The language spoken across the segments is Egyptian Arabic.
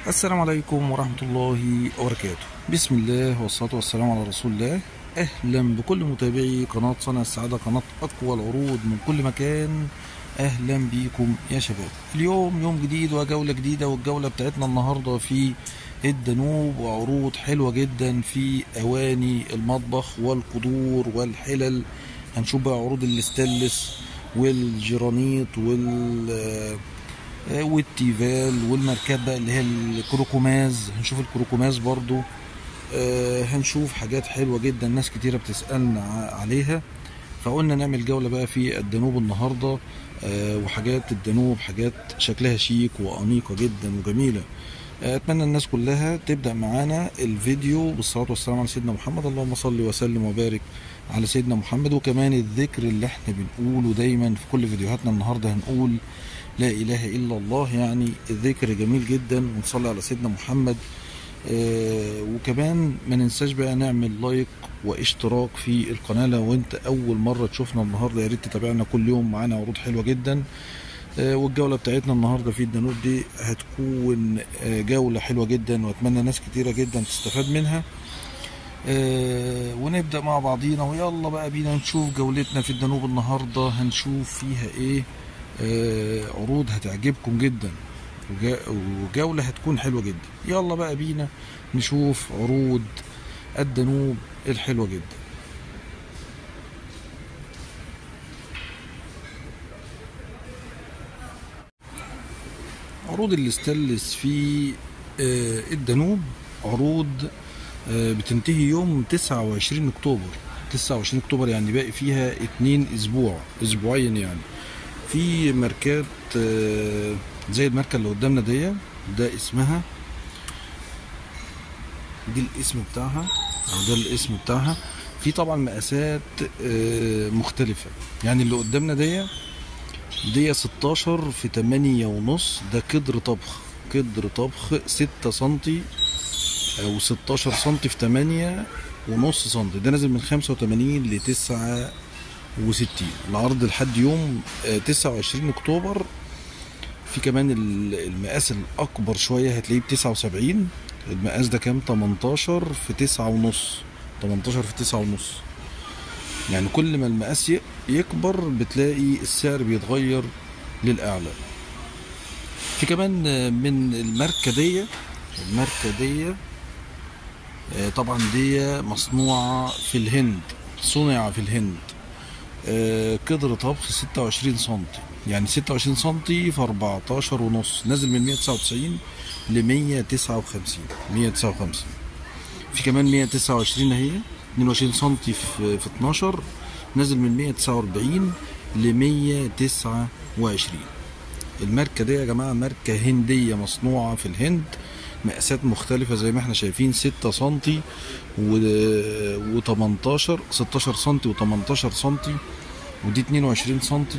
السلام عليكم ورحمة الله وبركاته بسم الله والصلاة والسلام على رسول الله أهلا بكل متابعي قناة صنع السعادة قناة أقوى العروض من كل مكان أهلا بيكم يا شباب اليوم يوم جديد وجولة جديدة والجولة بتاعتنا النهاردة في الدنوب وعروض حلوة جدا في أواني المطبخ والقدور والحلل هنشوف بقى عروض الاستانلس والجرانيط وال آه، والتيفال والماركات بقى اللي هي الكروكوماز هنشوف الكروكوماز برضو آه، هنشوف حاجات حلوة جدا ناس كتيرة بتسألنا ع- عليها فقلنا نعمل جولة بقى في الدنوب النهاردة آه، وحاجات الدنوب حاجات شكلها شيك وأنيقة جدا وجميلة آه، أتمنى الناس كلها تبدأ معانا الفيديو بالصلاة والسلام على سيدنا محمد اللهم صل وسلم وبارك على سيدنا محمد وكمان الذكر اللي احنا بنقوله دايما في كل فيديوهاتنا النهاردة هنقول لا إله إلا الله يعني الذكر جميل جدا ونصلي على سيدنا محمد آه، وكمان ما ننساش بقى نعمل لايك واشتراك في القناة لو انت اول مرة تشوفنا النهاردة يا ريت تتابعنا كل يوم معانا عروض حلوة جدا آه، والجولة بتاعتنا النهاردة في الدانوب دي هتكون آه، جولة حلوة جدا واتمنى ناس كتيرة جدا تستفاد منها آه، ونبدأ مع بعضينا ويلا بقى بينا نشوف جولتنا في الدانوب النهاردة هنشوف فيها ايه آه، عروض هتعجبكم جدا وجا- وجولة هتكون حلوة جدا يلا بقى بينا نشوف عروض الدانوب الحلوة جدا عروض الاستانلس في آه، الدانوب عروض آه، بتنتهي يوم 29 اكتوبر 29 اكتوبر يعني باقي فيها اتنين اسبوع اسبوعين يعني في ماركات آه، زي الماركه اللي قدامنا دي ده اسمها دي الاسم بتاعها او ده الاسم بتاعها في طبعا مقاسات آه، مختلفه يعني اللي قدامنا دي دي 16 في 8 ونص ده كدر طبخ كدر طبخ 6 سنتي او 16 سنتي في 8 ونص سنتي ده نازل من 85 ل 69 العرض لحد يوم آه، 29 اكتوبر في كمان ال- المقاس الاكبر شويه هتلاقيه ب 79 المقاس ده كام 18 في 9 ونص 18 في 9 ونص يعني كل ما المقاس ي- يكبر بتلاقي السعر بيتغير للاعلى في كمان آه، من الماركه دي الماركه دي آه، طبعا دي مصنوعه في الهند صنع في الهند آه، قدر طبخ 26 سنتي يعني 26 سنتي في 14 ونص نازل من 199 ل 159 159 في كمان 129 اهي 22 سنتي في في 12 نازل من 149 ل 129 الماركة دي يا جماعة ماركة هندية مصنوعة في الهند مقاسات مختلفة زي ما احنا شايفين 6 سنتي و 18 16 سنتي و 18 سنتي ودي 22 سنتي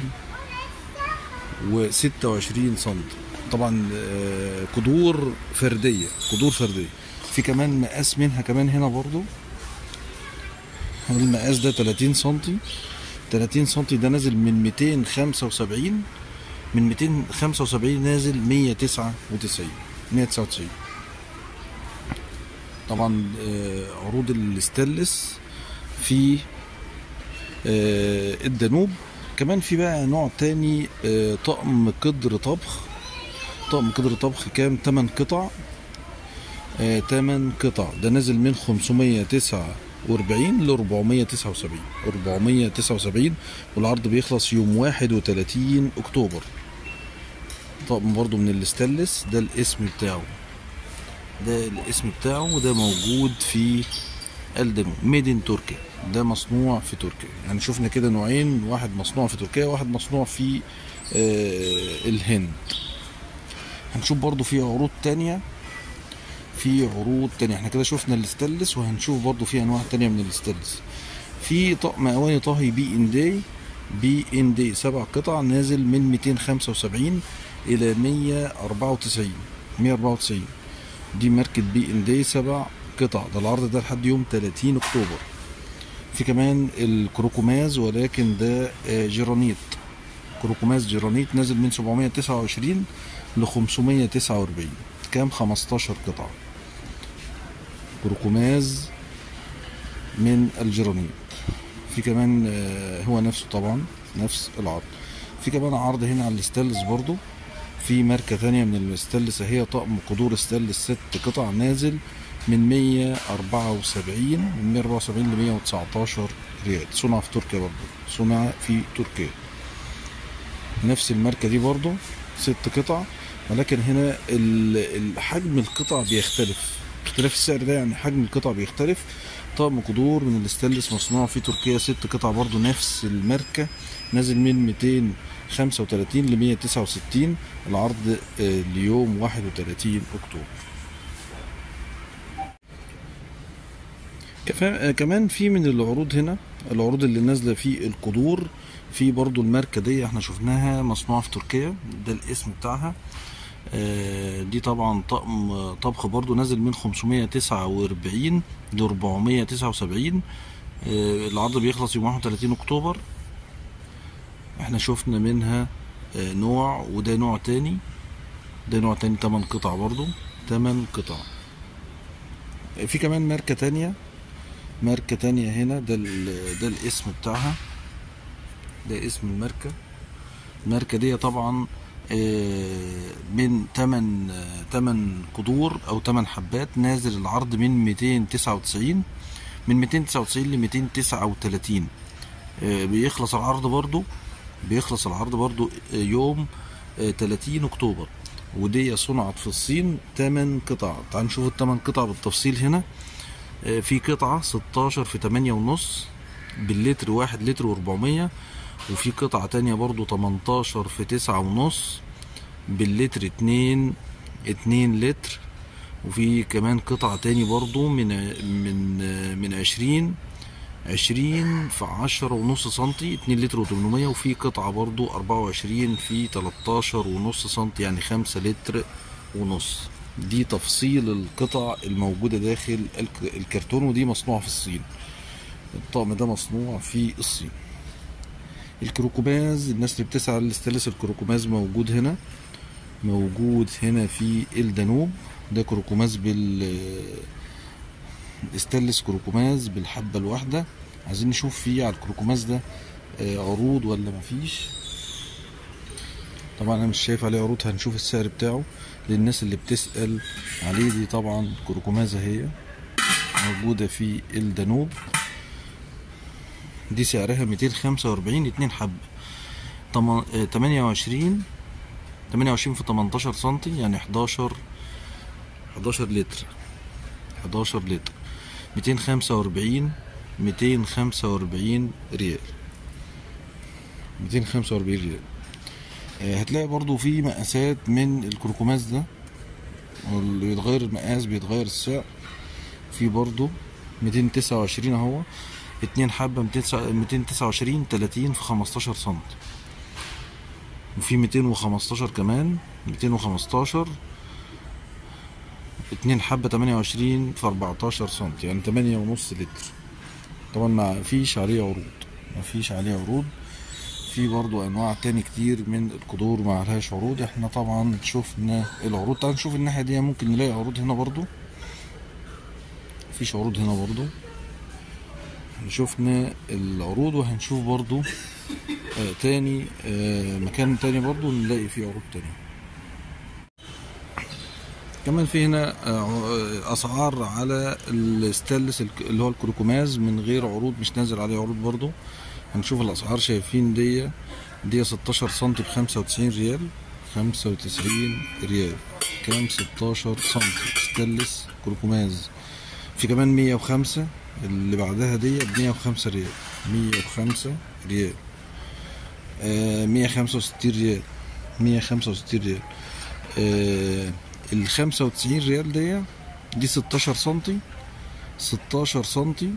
و 26 سنتي طبعا آه، قدور فردية قدور فردية في كمان مقاس منها كمان هنا برضو المقاس ده 30 سنتي 30 سنتي ده نازل من 275 من 275 نازل 199 199 طبعا آه، عروض الاستانلس في آه، الدانوب كمان في بقى نوع تاني آه، طقم قدر طبخ طقم قدر طبخ كام 8 قطع 8 قطع ده نازل من 549 ل 479 479 والعرض بيخلص يوم 31 اكتوبر طقم برضو من الاستانلس ده الاسم بتاعه ده الاسم بتاعه وده موجود في الدانوب ميد ان تركيا ده مصنوع في تركيا يعني شفنا كده نوعين واحد مصنوع في تركيا واحد مصنوع في آه الهند هنشوف برضو في عروض تانية في عروض تانية احنا كده شفنا الاستانلس وهنشوف برضو في انواع تانية من الاستانلس في طقم اواني طهي بي ان دي بي ان دي سبع قطع نازل من 275 الى 194 194 دي ماركة بي ان دي سبع قطع ده العرض ده لحد يوم 30 اكتوبر في كمان الكروكوماز ولكن ده آه، جرانيت كروكوماز جرانيت نازل من 729 ل 549 بكام 15 قطعة كروكوماز من الجرانيت في كمان آه، هو نفسه طبعا نفس العرض في كمان عرض هنا على الستانلس برضو في ماركة تانية من الستانلس هي طقم قدور ستانلس ست قطع نازل من 174 من 174 ل 119 ريال صنع في تركيا برضو صنع في تركيا نفس الماركة دي برضو ست قطع ولكن هنا ال- ال- حجم القطع بيختلف اختلاف السعر ده يعني حجم القطع بيختلف طقم قدور من الاستانلس مصنوع في تركيا ست قطع برضو نفس الماركة نازل من 235 ل 169 العرض آه، ليوم 31 اكتوبر كفا- آه، كمان في من العروض هنا العروض اللي نازله في القدور في برضو الماركه دي احنا شفناها مصنوعه في تركيا ده الاسم بتاعها آه، دي طبعا طقم آه، طبخ برضو نازل من 549 ل 479 آه، العرض بيخلص يوم 31 اكتوبر احنا شفنا منها آه، نوع وده نوع تاني ده نوع تاني 8 قطع برضو 8 قطع آه، في كمان ماركة تانية ماركة تانية هنا ده ال- ده الاسم بتاعها ده اسم الماركة الماركة دي طبعا آه، من 8 8 قدور او 8 حبات نازل العرض من 299 من 299 ل 239 آه، بيخلص العرض برضو بيخلص العرض برضو آه، يوم آه، 30 اكتوبر ودي صنعت في الصين 8 قطع تعال نشوف الثمان قطع بالتفصيل هنا آه، في قطعة 16 في 8 ونص باللتر واحد لتر و400 وفي قطعة تانية برضو 18 في 9 ونص باللتر 2 2 لتر وفي كمان قطعة تاني برضو من من من 20 20 في 10 ونص سنتي 2 لتر و800 وفي قطعة برضو 24 في 13 ونص سنتي يعني 5 لتر ونص دي تفصيل القطع الموجودة داخل الك- الكرتون ودي مصنوعة في الصين الطقم ده مصنوع في الصين الكروكوماز الناس اللي بتسعى للاستانلس الكروكوماز موجود هنا موجود هنا في الدانوب ده كروكوماز بال استانلس كروكوماز بالحبة الواحدة عايزين نشوف فيه على الكروكوماز ده آه، عروض ولا مفيش طبعا انا مش شايف عليه عروض هنشوف السعر بتاعه للناس اللي بتسأل عليه دي طبعا كروكومازة هي موجودة في الدانوب دي سعرها 245 اتنين حبة طم- آه، 28 28 في 18 سنتي يعني 11 11 لتر 11 لتر 245 245 ريال 245 ريال آه، هتلاقي برضو في مقاسات من الكروكوماز ده واللي بيتغير المقاس بيتغير السعر في برضو 229 اهو اتنين حبة 229 30 في 15 سم وفي 215 كمان 215 اتنين حبة 28 في 14 سم يعني 8 ونص لتر طبعا ما فيش عليه عروض ما فيش عليه عروض في برضو انواع تاني كتير من القدور ما عليهاش عروض احنا طبعا شفنا العروض تعال نشوف الناحية دي ممكن نلاقي عروض هنا برضو مفيش عروض هنا برضو شفنا العروض وهنشوف برضو آه تاني آه مكان تاني برضو نلاقي فيه عروض تانية كمان في هنا آه، اسعار على الستانلس الك- اللي هو الكروكوماز من غير عروض مش نازل عليه عروض برضو هنشوف الاسعار شايفين دي دي 16 سم ب 95 ريال 95 ريال كام 16 سم ستانلس كروكوماز في كمان 105 اللي بعدها دي ب 105 ريال 105 ريال آه 165 ريال 165 ريال آه ال 95 ريال دي دي 16 سنتي 16 سنتي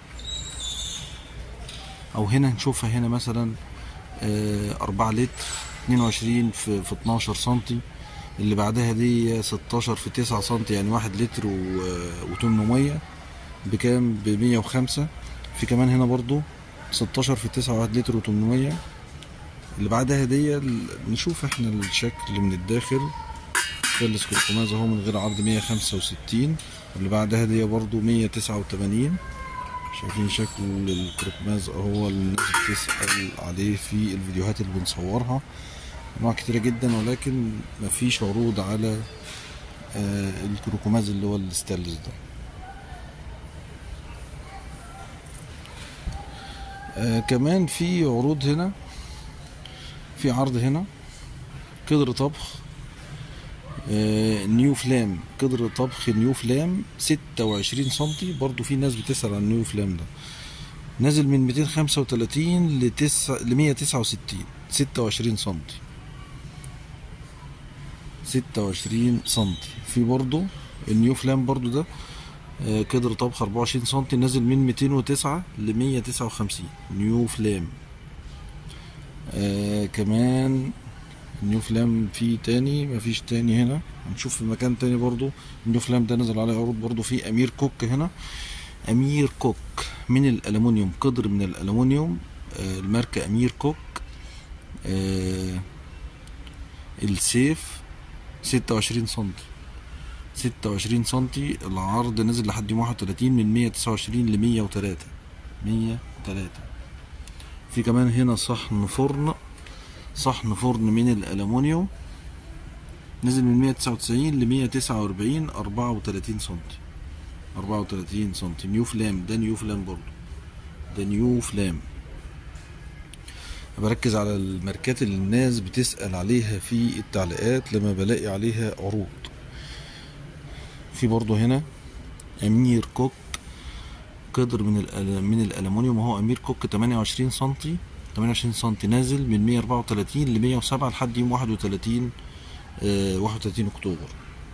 او هنا نشوفها هنا مثلا آه 4 لتر 22 في, في 12 سنتي اللي بعدها دي 16 في 9 سنتي يعني 1 لتر و800 بكام ب 105 في كمان هنا برضو 16 في 9 1 لتر و800 اللي بعدها دي ال- نشوف احنا الشكل من الداخل ستانلس كركماز اهو من غير عرض 165 واللي بعدها دي برضو 189 شايفين شكل الكركماز اهو اللي الناس بتسأل عليه في الفيديوهات اللي بنصورها انواع كتيرة جدا ولكن مفيش عروض على آه الكروكوماز اللي هو الستانلس ده آه كمان في عروض هنا في عرض هنا قدر طبخ آه نيو فلام قدر طبخ نيو فلام ستة وعشرين سنتي برضو في ناس بتسأل عن نيو فلام ده نازل من ميتين خمسة وتلاتين لتسعة لمية تسعة وستين ستة وعشرين سنتي ستة وعشرين سنتي في برضو النيو فلام برضو ده آه قدر طبخ أربعة وعشرين سنتي نازل من ميتين وتسعة لمية تسعة وخمسين نيو فلام آه كمان نيو فلام في تاني مفيش تاني هنا هنشوف في مكان تاني برضو النيو فلام ده نزل عليه عروض برضو في امير كوك هنا امير كوك من الالومنيوم قدر من الالومنيوم آه الماركة امير كوك آه السيف ستة وعشرين سنتي ستة وعشرين سنتي العرض نزل لحد يوم واحد وتلاتين من مية تسعة وعشرين لمية وتلاتة مية تلاتة في كمان هنا صحن فرن صحن فرن من الألمونيوم نزل من مية تسعة وتسعين لمية تسعة وأربعين أربعة وتلاتين سنتي أربعة وتلاتين سنتي نيو فلام ده نيو فلام برضو ده نيو فلام بركز على الماركات اللي الناس بتسأل عليها في التعليقات لما بلاقي عليها عروض في برضو هنا أمير كوك قدر من الأل... من الألمونيوم وهو أمير كوك 28 سنتي 28 سنتي نازل من 134 ل 107 لحد يوم 31 آه 31 أكتوبر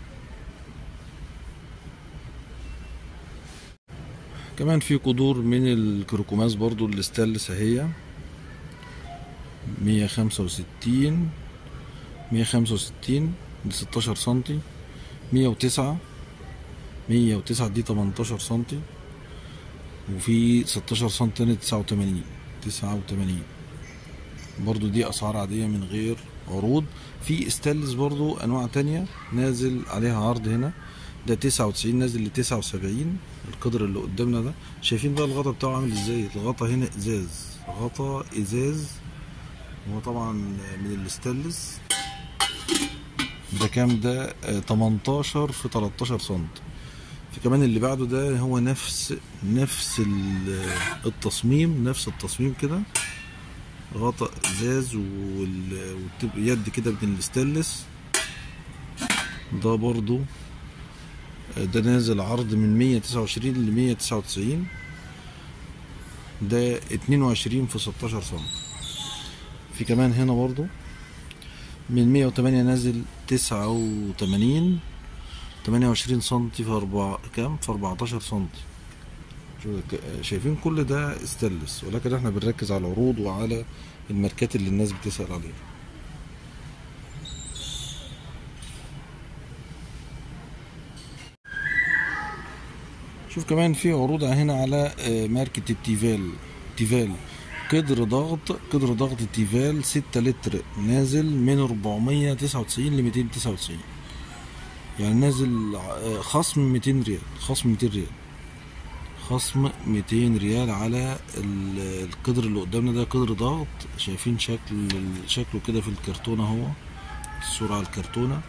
كمان في قدور من الكروكوماز برضو الاستانلس اهي 165 165 ل 16 سنتي 109 109 دي 18 سنتي وفي 16 سم تاني 89 89 برضو دي اسعار عادية من غير عروض في استانلس برضو انواع تانية نازل عليها عرض هنا ده 99 نازل ل 79 القدر اللي قدامنا ده شايفين بقى الغطا بتاعه عامل ازاي الغطا هنا ازاز غطا ازاز هو طبعا من الاستانلس ده كام ده 18 في 13 سم في كمان اللي بعده ده هو نفس نفس التصميم نفس التصميم كده غطا ازاز واليد كده من الاستانلس ده برضو ده نازل عرض من 129 ل 199 ده 22 في 16 سم في كمان هنا برضو من 108 نازل 89 28 سنتي في أربعة كام في 14 سنتي شايفين كل ده استانلس ولكن احنا بنركز على العروض وعلى الماركات اللي الناس بتسأل عليها شوف كمان في عروض هنا على ماركة التيفال تيفال قدر ضغط قدر ضغط التيفال ستة لتر نازل من 499 ل 299 يعني نازل خصم 200 ريال خصم 200 ريال خصم 200 ريال على القدر اللي قدامنا ده قدر ضغط شايفين شكل شكله كده في الكرتونة اهو الصورة على الكرتونة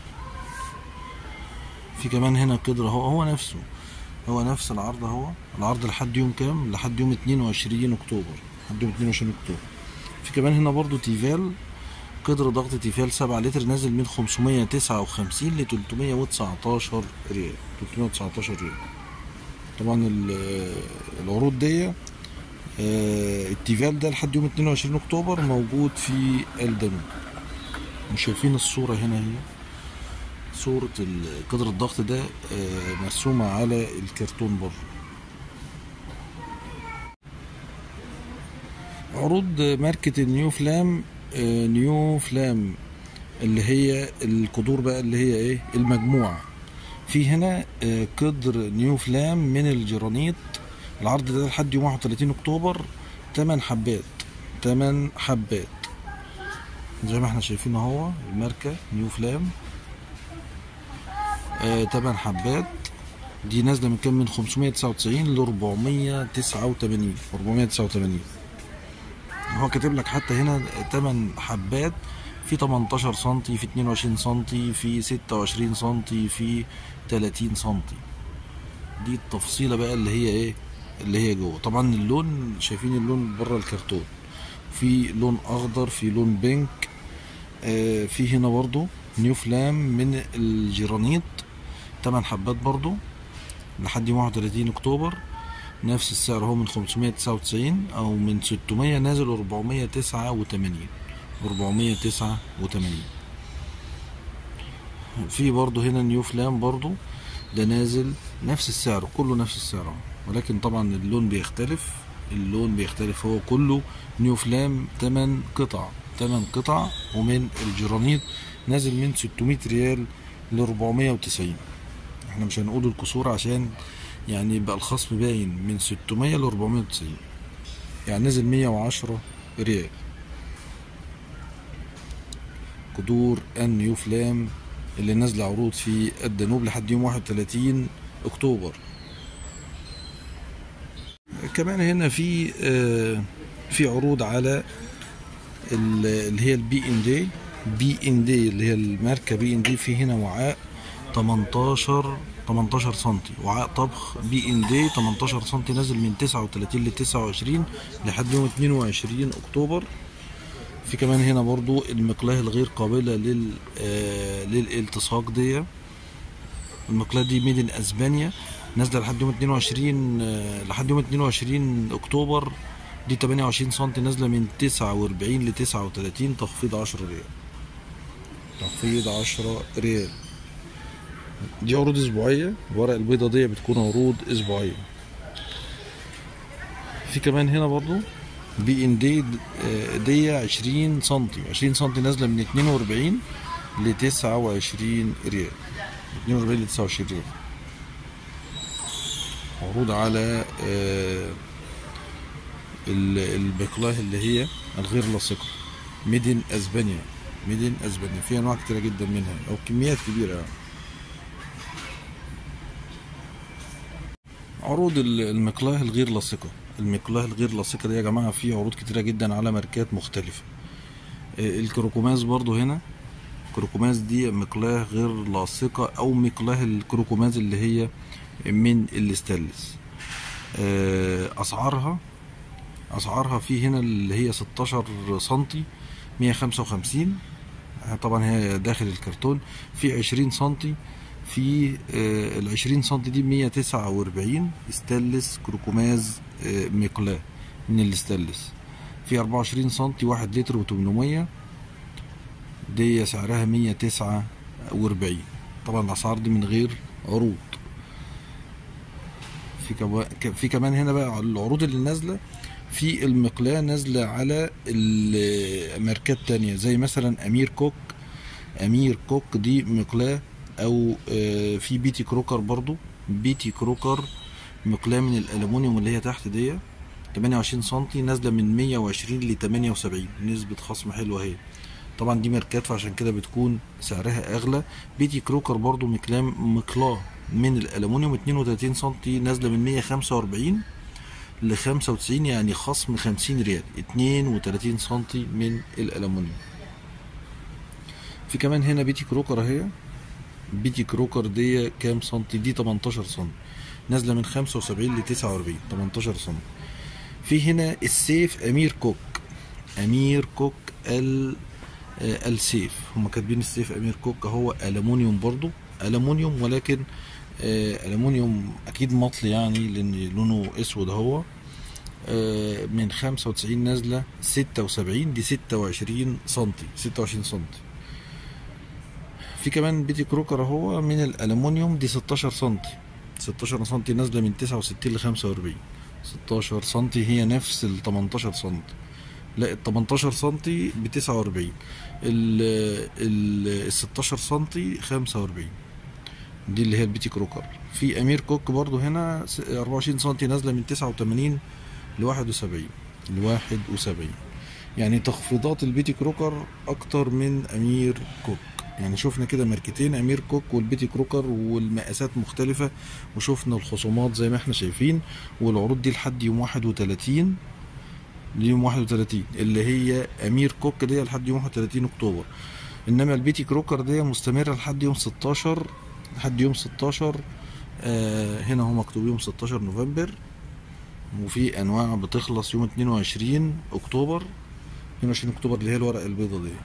في كمان هنا قدر اهو هو نفسه هو نفس العرض اهو العرض لحد يوم كام لحد يوم 22 اكتوبر لحد يوم 22 اكتوبر في كمان هنا برضو تيفال قدر ضغط تيفال 7 لتر نازل من 559 ل 319 ريال 319 ريال طبعا العروض دي التيفال ده لحد يوم 22 اكتوبر موجود في الدنيا شايفين الصورة هنا هي صورة قدر الضغط ده مرسومة على الكرتون بره عروض ماركة النيو فلام نيو فلام اللي هي القدور بقى اللي هي ايه المجموعة في هنا قدر نيو فلام من الجرانيت العرض ده لحد يوم 31 اكتوبر 8 حبات 8 حبات زي ما احنا شايفين اهو الماركة نيو فلام آه 8 حبات دي نازله من كام من 599 ل 489 489 هو كاتب لك حتى هنا 8 حبات في 18 سم في 22 سم في 26 سم في 30 سم دي التفصيله بقى اللي هي ايه اللي هي جوه طبعا اللون شايفين اللون بره الكرتون في لون اخضر في لون بينك آه في هنا برضو نيو فلام من الجرانيت 8 حبات برضو لحد يوم 31 اكتوبر نفس السعر هو من 599 او من 600 نازل 489 489 في برضو هنا نيو فلام برضو ده نازل نفس السعر كله نفس السعر ولكن طبعا اللون بيختلف اللون بيختلف هو كله نيو فلام 8 قطع 8 قطع ومن الجرانيت نازل من 600 ريال ل 490 احنا مش هنقول الكسور عشان يعني يبقى الخصم باين من 600 ل 490 يعني نزل 110 ريال قدور النيو فلام اللي نازله عروض في الدانوب لحد يوم 31 اكتوبر كمان هنا في آه في عروض على اللي هي البي ان دي بي ان دي اللي هي الماركه بي ان دي في هنا وعاء 18 18 سم وعاء طبخ بي ان دي 18 سم نازل من 39 ل 29 لحد يوم 22 اكتوبر في كمان هنا برضو المقلاة الغير قابلة لل آه للالتصاق دي المقلاة دي ميدن اسبانيا نازلة لحد يوم 22 آه لحد يوم 22 اكتوبر دي 28 سم نازلة من 49 ل 39 تخفيض 10 ريال تخفيض 10 ريال دي عروض اسبوعية الورق البيضة دي بتكون عروض اسبوعية في كمان هنا برضو بي ان دي دي 20 سم 20 سم نازله من 42 ل 29 ريال 42 ل 29 ريال عروض على البقلاه اللي هي الغير لاصقه ميدن اسبانيا ميدن اسبانيا في انواع كتيره جدا منها او كميات كبيره يعني. عروض المقلاه الغير لاصقه المقلاه الغير لاصقه دي يا جماعه في عروض كتيره جدا على ماركات مختلفه الكروكوماز برضو هنا كروكوماز دي مقلاه غير لاصقه او مقلاه الكروكوماز اللي هي من الاستانلس اسعارها اسعارها في هنا اللي هي 16 سنتي 155 طبعا هي داخل الكرتون في 20 سنتي في ال 20 سم دي 149 استانلس كروكوماز مقلاة من الاستانلس في 24 سم 1 لتر و800 دي سعرها 149 طبعا الاسعار دي من غير عروض في كمان في كمان هنا بقى العروض اللي نازله في المقلاة نازلة على الماركات تانية زي مثلا أمير كوك أمير كوك دي مقلاة او في بيتي كروكر برضو بيتي كروكر مقلاة من الالومنيوم اللي هي تحت دي 28 سم نازله من 120 ل 78 نسبه خصم حلوه اهي طبعا دي ماركات فعشان كده بتكون سعرها اغلى بيتي كروكر برضو مقلاة مقلاة من الالومنيوم 32 سم نازله من 145 ل 95 يعني خصم 50 ريال 32 سم من الالومنيوم في كمان هنا بيتي كروكر اهي بيتي كروكر دي كام سنتي دي 18 سم نازله من 75 ل 49 18 سم في هنا السيف امير كوك امير كوك ال آه السيف هم كاتبين السيف امير كوك هو الومنيوم برضو الومنيوم ولكن آه الومنيوم اكيد مطل يعني لان لونه اسود اهو آه من 95 نازله 76 دي 26 سم 26 سم في كمان بيتي كروكر اهو من الالومنيوم دي 16 سم 16 سم نازله من 69 ل 45 16 سم هي نفس ال 18 سم لا ال 18 سم ب 49 ال ال 16 سم 45 دي اللي هي البيتي كروكر في امير كوك برضو هنا 24 سم نازله من 89 ل 71 ل 71 يعني تخفيضات البيتي كروكر اكتر من امير كوك يعني شفنا كده ماركتين امير كوك والبيتي كروكر والمقاسات مختلفة وشفنا الخصومات زي ما احنا شايفين والعروض دي لحد يوم 31 ليوم 31 اللي هي امير كوك دي لحد يوم 31 اكتوبر انما البيتي كروكر دي مستمرة لحد يوم 16 لحد يوم 16 آه هنا هو مكتوب يوم 16 نوفمبر وفي انواع بتخلص يوم 22 اكتوبر 22 اكتوبر اللي هي الورقة البيضة دي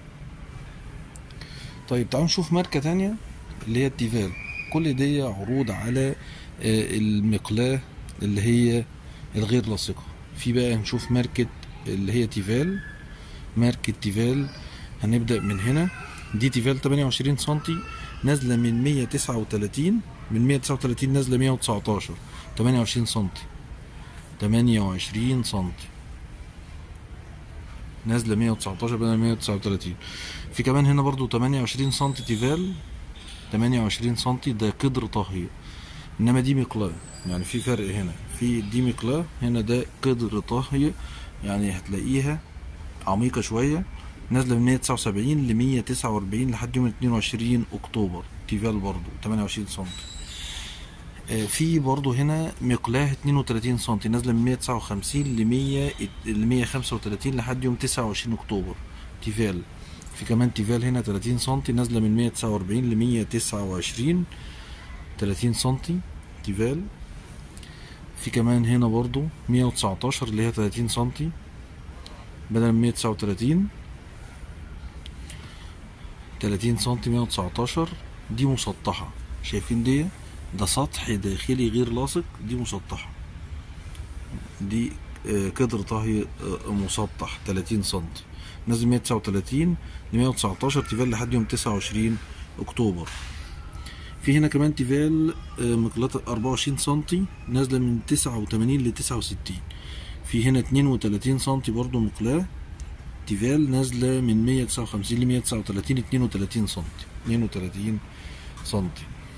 طيب تعالوا نشوف ماركة تانية اللي هي التيفال كل دي عروض على آه، المقلاة اللي هي الغير لاصقة في بقى نشوف ماركة اللي هي تيفال ماركة تيفال هنبدأ من هنا دي تيفال 28 سنتي نازلة من 139 من 139 نازلة 119 28 سنتي 28 سنتي نازله 119 بدل 139 في كمان هنا برضو 28 سم تيفال 28 سم ده قدر طهي انما دي مقلاة يعني في فرق هنا في دي مقلاة هنا ده قدر طهي يعني هتلاقيها عميقة شوية نازلة من 179 ل 149 لحد يوم 22 اكتوبر تيفال برضو 28 سم آه، في برضو هنا مقلاه 32 سم نازله من 159 ل 100 ل 135 لحد يوم 29 اكتوبر تيفال في كمان تيفال هنا 30 سم نازله من 149 ل 129 30 سم تيفال في كمان هنا برضو 119 اللي هي 30 سم بدل من 139 30 سم 119 دي مسطحة شايفين دي ده سطح داخلي غير لاصق دي مسطحة دي آه، كدر طهي آه، مسطح 30 سم نازل 139 ل 119 تيفال لحد يوم 29 اكتوبر في هنا كمان تيفال آه، مقلاة 24 سم نازلة من 89 ل 69 في هنا 32 سم برضو مقلاة تيفال نازلة من 159 ل 139 32 سم 32 سم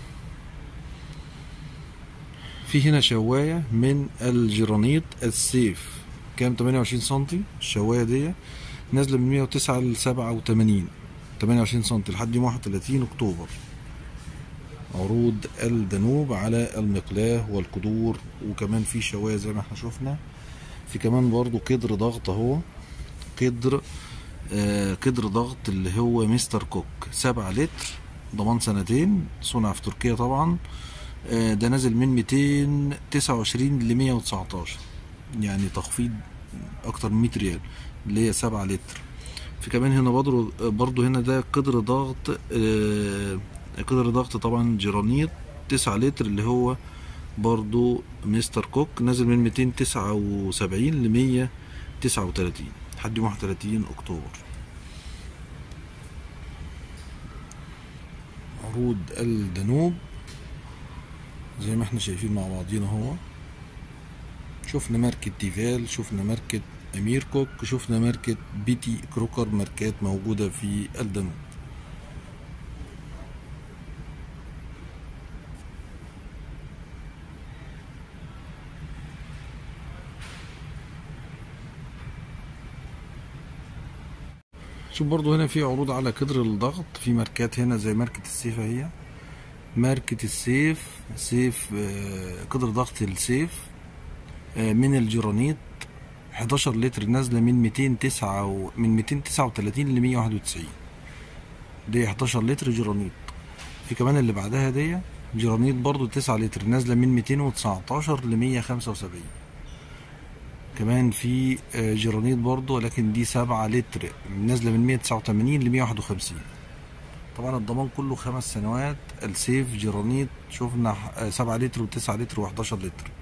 في هنا شواية من الجرانيت السيف كام 28 سنتي الشواية دي نازلة من 109 ل 87 28 سنتي لحد يوم 31 اكتوبر عروض الدنوب على المقلاة والقدور وكمان في شواية زي ما احنا شفنا في كمان برضو قدر ضغط اهو قدر آه قدر ضغط اللي هو مستر كوك سبعة لتر ضمان سنتين صنع في تركيا طبعا آه، ده نازل من 229 ل 119 يعني تخفيض اكتر من 100 ريال اللي هي 7 لتر في كمان هنا برضو برضو هنا ده قدر ضغط آه، قدر ضغط طبعا جرانيت 9 لتر اللي هو برضو مستر كوك نازل من 279 ل 139 لحد يوم 31 اكتوبر عروض الدنوب زي ما احنا شايفين مع بعضينا هو شفنا ماركة تيفال شفنا ماركة امير كوك شفنا ماركة بيتي كروكر ماركات موجودة في الدنوب شوف برضو هنا في عروض على كدر الضغط في ماركات هنا زي ماركة السيفة هي ماركة السيف سيف آه، قدر ضغط السيف آه، من الجرانيت 11 لتر نازلة من 209 و... من 239 ل 191 دي 11 لتر جرانيت في كمان اللي بعدها دي جرانيت برضو 9 لتر نازلة من 219 ل 175 كمان في آه، جرانيت برضو ولكن دي 7 لتر نازلة من 189 ل 151 طبعا الضمان كله خمس سنوات السيف جرانيت شفنا سبعة لتر وتسعة لتر وحداشر لتر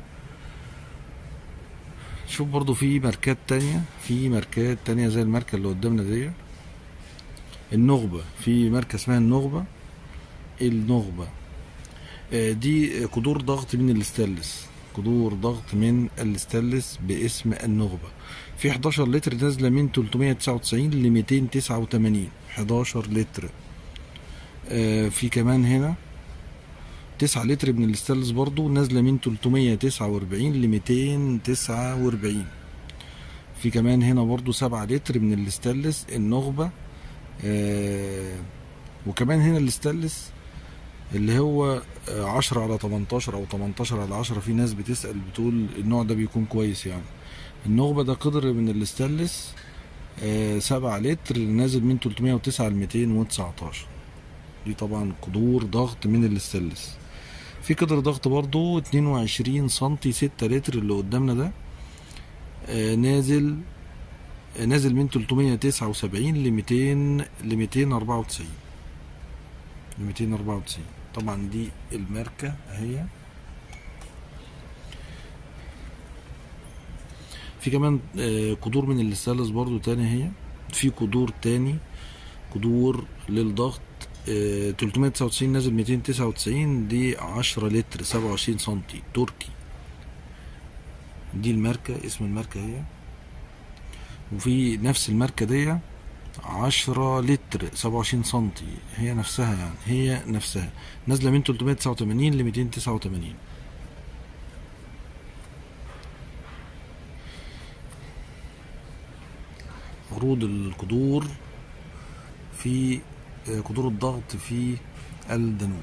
شوف برضو في ماركات تانية في ماركات تانية زي الماركة اللي قدامنا دي النخبة في ماركة اسمها النخبة النخبة آه، دي قدور ضغط من الاستانلس قدور ضغط من الاستانلس باسم النخبة في 11 لتر نازلة من 399 ل 289 11 لتر آه، في كمان هنا تسعة لتر من الاستانلس برضو نازلة من 349 ل 249 في كمان هنا برضو سبعة لتر من الاستانلس النخبة آه، وكمان هنا الاستانلس اللي هو آه، 10 على 18 او 18 على 10 في ناس بتسأل بتقول النوع ده بيكون كويس يعني النخبة ده قدر من الاستانلس آه، 7 لتر نازل من 309 ل 219 دي طبعا قدور ضغط من الاستانلس في قدر ضغط برضو 22 سنتي 6 لتر اللي قدامنا ده آه، نازل آه، نازل من 379 ل 200 ل 294 ل 294 طبعا دي الماركة اهي في كمان آه، قدور من الاستانلس برضو تاني اهي في قدور تاني قدور للضغط آه، 399 نازل 299 دي 10 لتر 27 سنتي تركي دي الماركة اسم الماركة هي وفي نفس الماركة دي 10 لتر 27 سنتي هي نفسها يعني هي نفسها نازلة من 389 ل 289 عروض القدور في آه، قدور الضغط في الدنوب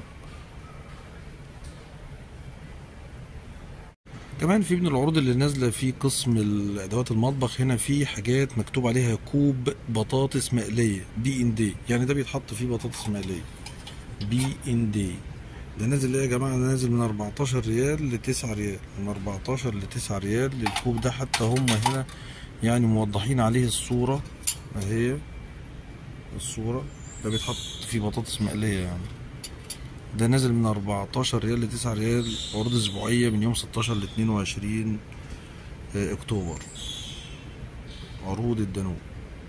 كمان في من العروض اللي نازله في قسم ادوات المطبخ هنا في حاجات مكتوب عليها كوب بطاطس مقليه بي ان دي يعني ده بيتحط فيه بطاطس مقليه بي ان دي ده نازل ايه يا جماعه ده نازل من 14 ريال ل 9 ريال من 14 ل 9 ريال للكوب ده حتى هم هنا يعني موضحين عليه الصوره اهي الصوره ده بيتحط فيه بطاطس مقليه يعني ده نازل من 14 ريال ل 9 ريال عروض اسبوعيه من يوم 16 ل 22 آه، اكتوبر عروض الدنوب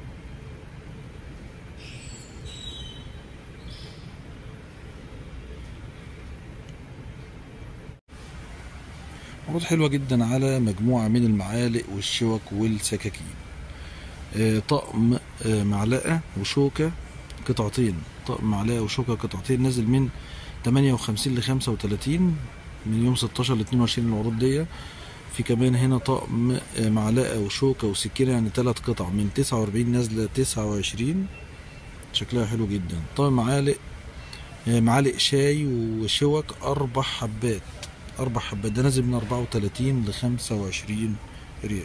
عروض حلوة جدا على مجموعة من المعالق والشوك والسكاكين آه، طقم آه، معلقة وشوكة قطعتين طقم معلقة وشوكة قطعتين نازل من 58 ل 35 من يوم 16 ل 22 العروض دي في كمان هنا طقم آه، معلقة وشوكة وسكينة يعني تلات قطع من 49 نازلة 29 شكلها حلو جدا طقم معالق آه، معالق شاي وشوك أربع حبات أربع حبات ده نازل من 34 ل 25 ريال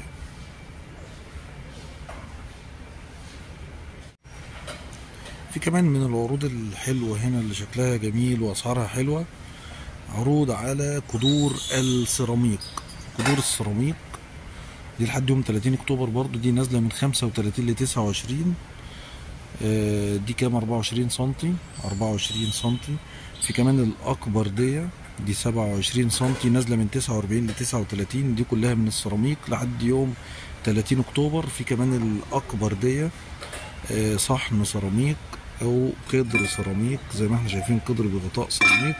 في كمان من العروض الحلوة هنا اللي شكلها جميل وأسعارها حلوة عروض على قدور السيراميك قدور السيراميك دي لحد يوم 30 اكتوبر برضو دي نازلة من 35 ل 29 آه، دي كام 24 سنتي 24 سنتي في كمان الأكبر دي دي 27 سنتي نازلة من 49 ل 39 دي كلها من السيراميك لحد يوم 30 اكتوبر في كمان الأكبر دي آه، صحن سيراميك او قدر سيراميك زي ما احنا شايفين قدر بغطاء سيراميك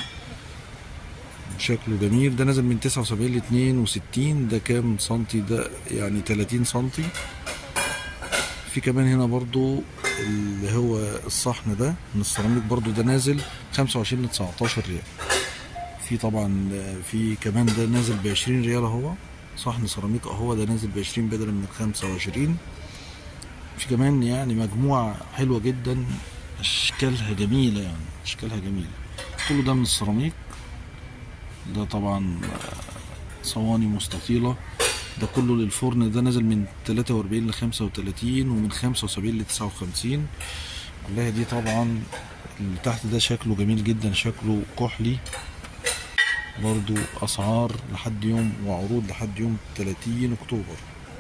شكله جميل ده نازل من 79 ل 62 ده كام سنتي ده يعني 30 سنتي في كمان هنا برضو اللي هو الصحن ده من السيراميك برضو ده نازل 25 ل 19 ريال في طبعا في كمان ده نازل ب 20 ريال اهو صحن سيراميك اهو ده نازل ب 20 بدلا من 25 في كمان يعني مجموعة حلوة جدا أشكالها جميلة يعني أشكالها جميلة كله ده من السيراميك ده طبعا آه، صواني مستطيلة ده كله للفرن ده نازل من 43 ل 35 ومن 75 ل 59 كلها دي طبعا اللي تحت ده شكله جميل جدا شكله كحلي برضو أسعار لحد يوم وعروض لحد يوم 30 أكتوبر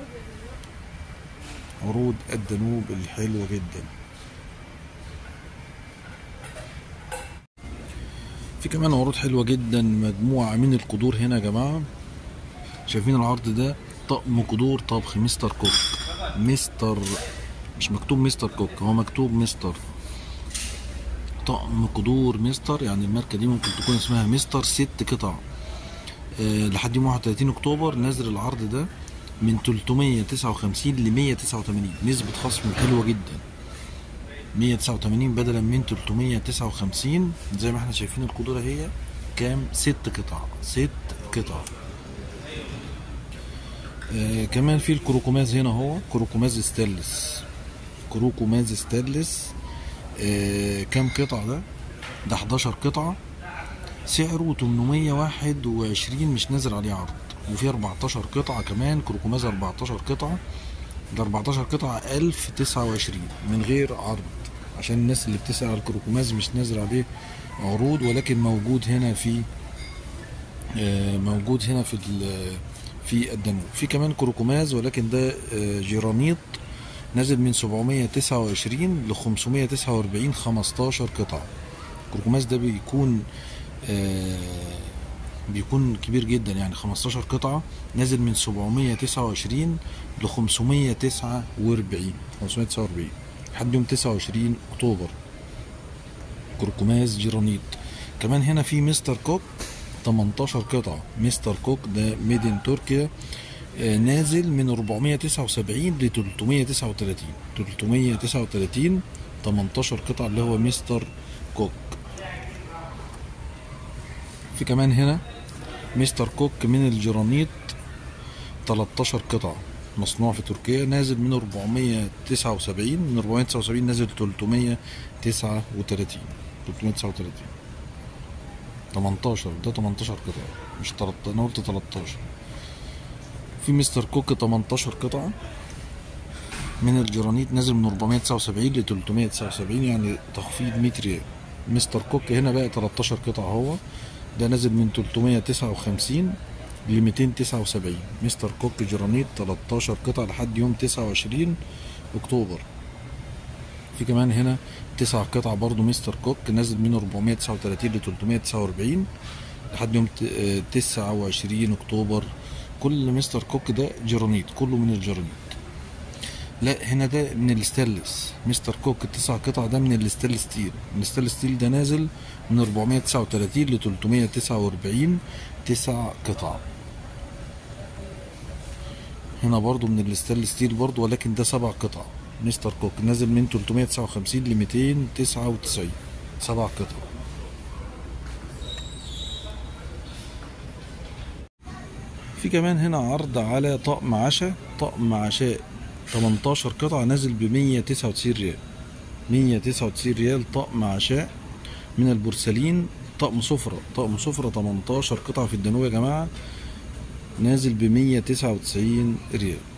عروض الدنوب الحلوة جدا في كمان عروض حلوة جدا مجموعة من القدور هنا يا جماعة شايفين العرض ده طقم قدور طبخ مستر كوك مستر مش مكتوب مستر كوك هو مكتوب مستر طقم قدور مستر يعني الماركة دي ممكن تكون اسمها مستر ست قطع أه لحد يوم 31 اكتوبر نازل العرض ده من 359 ل 189 نسبة خصم حلوة جدا 189 بدلا من 359 زي ما احنا شايفين القدرة هي كام ست قطع ست قطع آه كمان في الكروكوماز هنا هو كروكوماز ستانلس كروكوماز ستانلس آه كام قطعة ده ده 11 قطعة سعره 821 مش نازل عليه عرض وفي 14 قطعة كمان كروكوماز 14 قطعة ده 14 قطعة 1029 من غير عرض عشان الناس اللي بتسأل على الكروكوماز مش نازل عليه عروض ولكن موجود هنا في آه، موجود هنا في ال- في الدانوب في كمان كروكوماز ولكن ده آه، جيرانيط نازل من 729 ل 549 15 قطعة الكروكوماز ده بيكون آه، بيكون كبير جدا يعني 15 قطعة نازل من 729 ل 549 549 لحد يوم 29 اكتوبر كركماز جرانيت كمان هنا في مستر كوك 18 قطعة مستر كوك ده ميدن تركيا آه، نازل من 479 ل 339 339 18 قطعة اللي هو مستر كوك في كمان هنا مستر كوك من الجرانيت 13 قطعة مصنوع في تركيا نازل من 479 من 479 نازل 339 339 18 ده 18 قطعة مش 13 انا قلت 13 في مستر كوك 18 قطعة من الجرانيت نازل من 479 ل 379 يعني تخفيض 100 ريال مستر كوك هنا بقى 13 قطعة هو ده نازل من 359 ل 279 مستر كوك جرانيت 13 قطعة لحد يوم 29 اكتوبر في كمان هنا تسع قطع برضو مستر كوك نازل من 439 ل 349 لحد يوم ت- آه، 29 اكتوبر كل مستر كوك ده جرانيت كله من الجرانيت لا هنا ده من الستانلس مستر كوك التسع قطع ده من الستانلس ستيل من الستانلس ستيل ده نازل من 439 ل 349 تسع قطع هنا برضو من الستانلس ستيل برضو ولكن ده سبع قطع مستر كوك نازل من 359 ل 299 سبع قطع في كمان هنا عرض على طقم عشاء طقم عشاء 18 قطعة نازل ب 199 ريال 199 ريال طقم عشاء من البورسلين طقم سفرة طقم سفرة 18 قطعة في الدانوب يا جماعة نازل ب 199 ريال